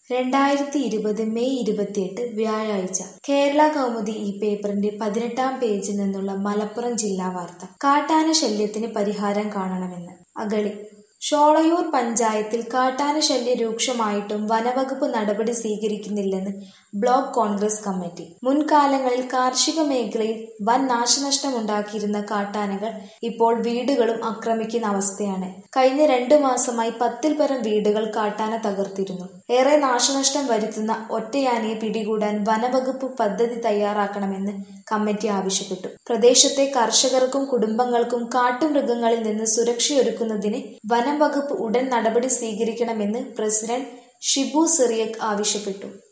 രണ്ടായിരത്തി ഇരുപത് മെയ് ഇരുപത്തിയെട്ട് വ്യാഴാഴ്ച കേരള കൗമുദി ഈ പേപ്പറിന്റെ പതിനെട്ടാം പേജിൽ നിന്നുള്ള മലപ്പുറം ജില്ലാ വാർത്ത കാട്ടാന ശല്യത്തിന് പരിഹാരം കാണണമെന്ന് അഗളി ഷോളയൂർ പഞ്ചായത്തിൽ കാട്ടാന ശല്യം രൂക്ഷമായിട്ടും വനവകുപ്പ് നടപടി സ്വീകരിക്കുന്നില്ലെന്ന് ബ്ലോക്ക് കോൺഗ്രസ് കമ്മിറ്റി മുൻകാലങ്ങളിൽ കാർഷിക മേഖലയിൽ വൻ നാശനഷ്ടമുണ്ടാക്കിയിരുന്ന കാട്ടാനകൾ ഇപ്പോൾ വീടുകളും ആക്രമിക്കുന്ന അവസ്ഥയാണ് കഴിഞ്ഞ രണ്ടു മാസമായി പത്തിൽ പരം വീടുകൾ കാട്ടാന തകർത്തിരുന്നു ഏറെ നാശനഷ്ടം വരുത്തുന്ന ഒറ്റയാനയെ പിടികൂടാൻ വനവകുപ്പ് പദ്ധതി തയ്യാറാക്കണമെന്ന് കമ്മിറ്റി ആവശ്യപ്പെട്ടു പ്രദേശത്തെ കർഷകർക്കും കുടുംബങ്ങൾക്കും കാട്ടുമൃഗങ്ങളിൽ നിന്ന് സുരക്ഷയൊരുക്കുന്നതിന് വനം വകുപ്പ് ഉടൻ നടപടി സ്വീകരിക്കണമെന്ന് പ്രസിഡന്റ് ഷിബു സിറിയക് ആവശ്യപ്പെട്ടു